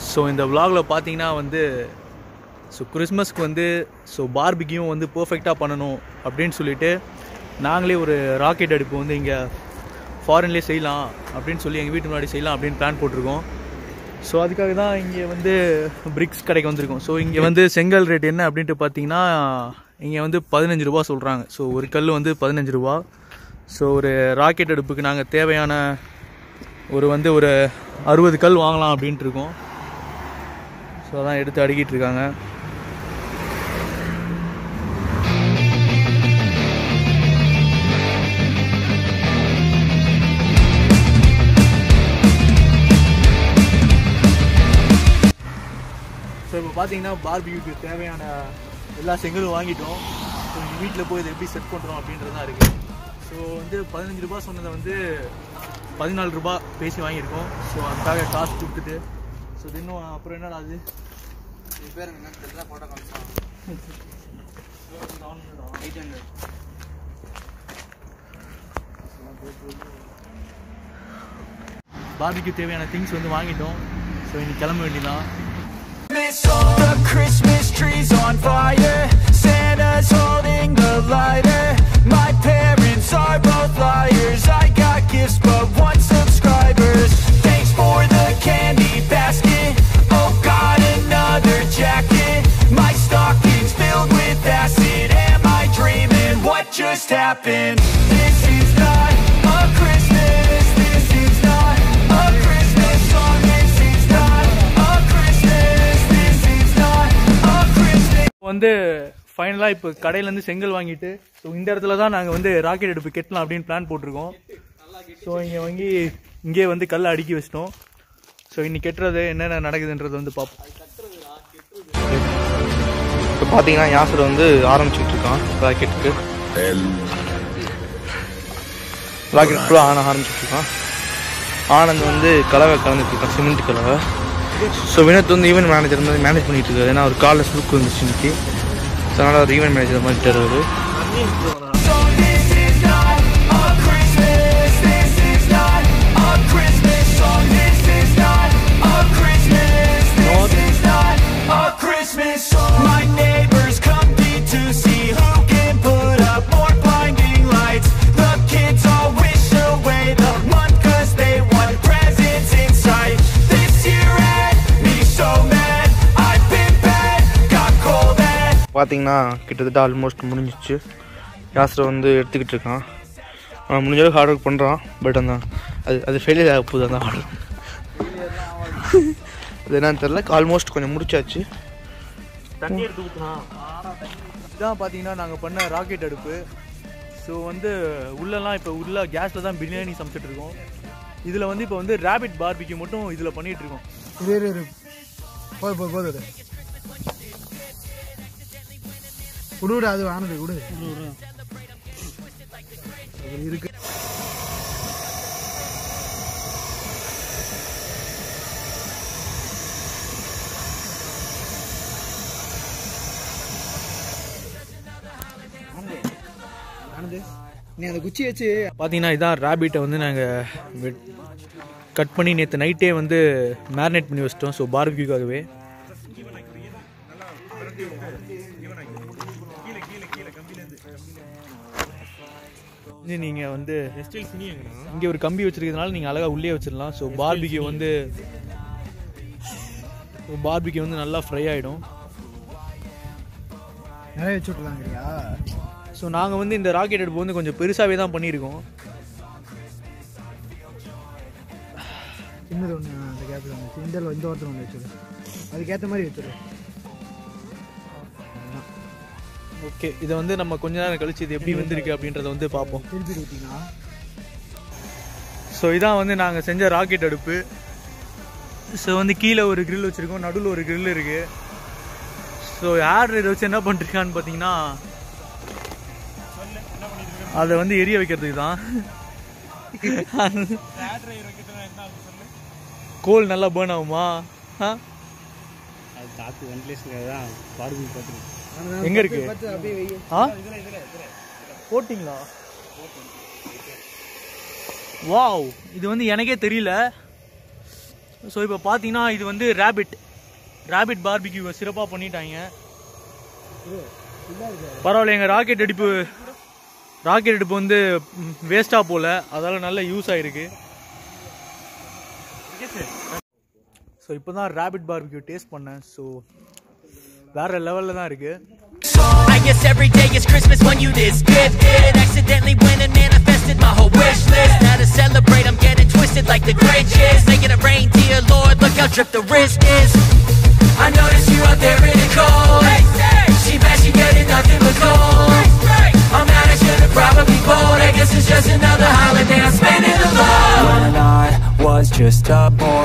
So இந்த vlogல பார்த்தீங்கன்னா வந்து ஸோ கிறிஸ்மஸ்க்கு வந்து ஸோ பார்பிக்யூம் வந்து பர்ஃபெக்டாக பண்ணணும் அப்படின்னு சொல்லிட்டு நாங்களே ஒரு ராக்கெட் அடுப்பு வந்து இங்கே ஃபாரின்லேயே செய்யலாம் அப்படின்னு சொல்லி எங்கள் வீட்டு முன்னாடி செய்யலாம் அப்படின்னு பிளான் போட்டிருக்கோம் ஸோ அதுக்காக தான் இங்கே வந்து பிரிக்ஸ் கடைக்கு வந்திருக்கோம் ஸோ இங்கே வந்து செங்கல் ரேட் என்ன அப்படின்ட்டு பார்த்தீங்கன்னா இங்கே வந்து பதினஞ்சு ரூபா சொல்கிறாங்க ஸோ ஒரு கல் வந்து பதினஞ்சு ரூபா ஸோ ஒரு ராக்கெட் அடுப்புக்கு நாங்கள் தேவையான ஒரு வந்து ஒரு அறுபது கல் வாங்கலாம் அப்படின்ட்டு இருக்கோம் ஸோ அதான் எடுத்து அடுக்கிட்டு இருக்காங்க ஸோ இப்போ பார்த்தீங்கன்னா பார்பிக்யூக்கு தேவையான எல்லா செங்கலும் வாங்கிட்டோம் ஸோ எங்கள் வீட்டில் போய் இதை எப்படி செட் பண்ணுறோம் அப்படின்றது தான் இருக்குது ஸோ வந்து பதினஞ்சு ரூபா சொன்னதை வந்து பதினாலு ரூபா பேசி வாங்கியிருக்கோம் ஸோ அதுக்காக காசு கொடுத்துட்டு ஸோ இது இன்னும் அப்புறம் என்னடா அது இது பேர் என்ன தெரியல போட்டோ காமிச்சான் எயிட் ஹண்ட்ரட் பார்பிக்கு தேவையான திங்ஸ் வந்து வாங்கிட்டோம் ஸோ இன்னைக்கு கிளம்ப வேண்டியதான் The Christmas tree's on fire. Santa's holding the lighter. My parents are both liars. I got gifts, but one subscribers. Thanks for the candy basket. Oh, God, another jacket. My stocking's filled with acid. Am I dreaming? What just happened? This is not a Christmas. This is not a Christmas song. This is not a Christmas. This is not a Christmas. வந்து ஃபைனலாக இப்போ கடையிலேருந்து செங்கல் வாங்கிட்டு so இந்த இடத்துல தான் நாங்கள் வந்து ராக்கெட் அடுப்பு கெட்டலாம் அப்படின்னு பிளான் போட்டிருக்கோம் ஸோ இங்கே வாங்கி இங்கே வந்து கல்லை அடுக்கி வச்சிட்டோம் ஸோ இன்னைக்கு கெட்டுறது என்னென்ன நடக்குதுன்றது வந்து பார்ப்போம் இப்போ பார்த்தீங்கன்னா யாசர் வந்து ஆரம்பிச்சுட்டு இருக்கான் ராக்கெட்டுக்கு ராக்கெட் ஃபுல்லாக ஆன ஆரம்பிச்சுட்டு இருக்கான் ஆனந்த் வந்து கலவை கலந்துட்டு இருக்கான் சிமெண்ட் கலவை ஸோ வினோத் வந்து ஈவென்ட் மேனேஜர் மாதிரி மேனேஜ் பண்ணிட்டு இருக்காரு ஏன்னா ஒரு காலில் ஸ்லுக் வந்துச்சு இன்னைக்கு ஸோ அதனால் ஒரு ஈவென்ட் மேனேஜர் மாதிரி தருவார் So this is not a Christmas. This is not a Christmas song. This is not a Christmas. This is not a Christmas song. My neighbors compete to see who can put up more blinding lights. The kids all wish away the month 'cause they want presents in sight. This year had me so mad. I've been bad, got cold and பார்த்தீங்கன்னா கிட்டத்தட்ட almost முடிஞ்சிச்சு யாசரை வந்து எடுத்துக்கிட்டு இருக்கான் அவன் முடிஞ்ச அளவுக்கு hard work பண்ணுறான் பட் அந்த அது அது ஃபெயிலியர் ஆக போகுது அந்த ஹார்ட் அது என்னன்னு தெரில ஆல்மோஸ்ட் கொஞ்சம் முடிச்சாச்சு இதான் பார்த்தீங்கன்னா நாங்கள் பண்ண ராக்கெட் அடுப்பு ஸோ வந்து உள்ளெல்லாம் இப்போ உள்ள கேஸில் தான் பிரியாணி சமைச்சிட்டு இருக்கோம் இதில் வந்து இப்போ வந்து ரேபிட் பார்பிக்கு மட்டும் இதில் பண்ணிட்டு இருக்கோம் இரு இரு இரு போது போது போது விடு விடு விடு அது ஆனது விடு அது இருக்கு ஆனது நீ அந்த குச்சி வச்சு பார்த்தீங்கன்னா இதான் ரேபிட்டை வந்து நாங்கள் கட் பண்ணி நேற்று நைட்டே வந்து மேரினேட் பண்ணி வச்சிட்டோம் ஸோ பார்பிக்யூக்காகவே இது நீங்கள் வந்து இங்கே ஒரு கம்பி வச்சிருக்கிறதுனால நீங்கள் அழகாக உள்ளே வச்சிடலாம் ஸோ பார்பிக்யூ வந்து பார்பிக்யூ வந்து நல்லா ஃப்ரை ஆகிடும் நிறைய வச்சு விட்லாங்கிறியா ஸோ நாங்கள் வந்து இந்த ராக்கெட் அடுப்பு வந்து கொஞ்சம் பெருசாகவே தான் பண்ணியிருக்கோம் சின்னது ஒன்று அந்த கேப்பில் ஒன்று இந்த இந்த ஒருத்தர் ஒன்று வச்சுரு அதுக்கேற்ற மாதிரி வச்சுரு ஓகே இதை வந்து நம்ம கொஞ்ச நேரம் கழிச்சு இது எப்படி வந்திருக்கு அப்படின்றத வந்து பார்ப்போம் திருப்பி ஊற்றினா ஸோ இதான் வந்து நாங்கள் செஞ்ச ராக்கெட் அடுப்பு ஸோ வந்து கீழே ஒரு grill வச்சுருக்கோம் நடுவில் ஒரு grill இருக்கு ஸோ யார் இதை வச்சு என்ன பண்ணிருக்கான்னு பார்த்தீங்கன்னா அதை வந்து எரிய வைக்கிறதுக்கு தான் கோல் நல்லா பேர்ன் ஆகுமா ஆ எங்க இருக்கு பார்த்து அப்படியே வை ஆ போட்டிங்களா வாவ் இது வந்து எனக்கே தெரியல ஸோ இப்போ பார்த்தீங்கன்னா இது வந்து ரேபிட் ரேபிட் பார்பிக்யூவை சிறப்பாக பண்ணிட்டாங்க பரவாயில்ல எங்கள் ராக்கெட் அடிப்பு ராக்கெட் அடுப்பு வந்து வேஸ்ட்டாக போல அதால் நல்ல யூஸ் ஆயிருக்கு ஸோ இப்போ தான் ரேபிட் பார்பிக்யூ டேஸ்ட் பண்ணேன் ஸோ வேற லெவலில் தான் இருக்குது I guess every day is Christmas when you this gifted Accidentally went and manifested my whole wish list Now to celebrate I'm getting twisted like the Grinch is Making a reindeer, Lord, look how drip the wrist is I noticed you out there in the cold She bad, she getting nothing but gold I'm mad, I should've probably bought I guess it's just another holiday I'm spending alone When I was just a boy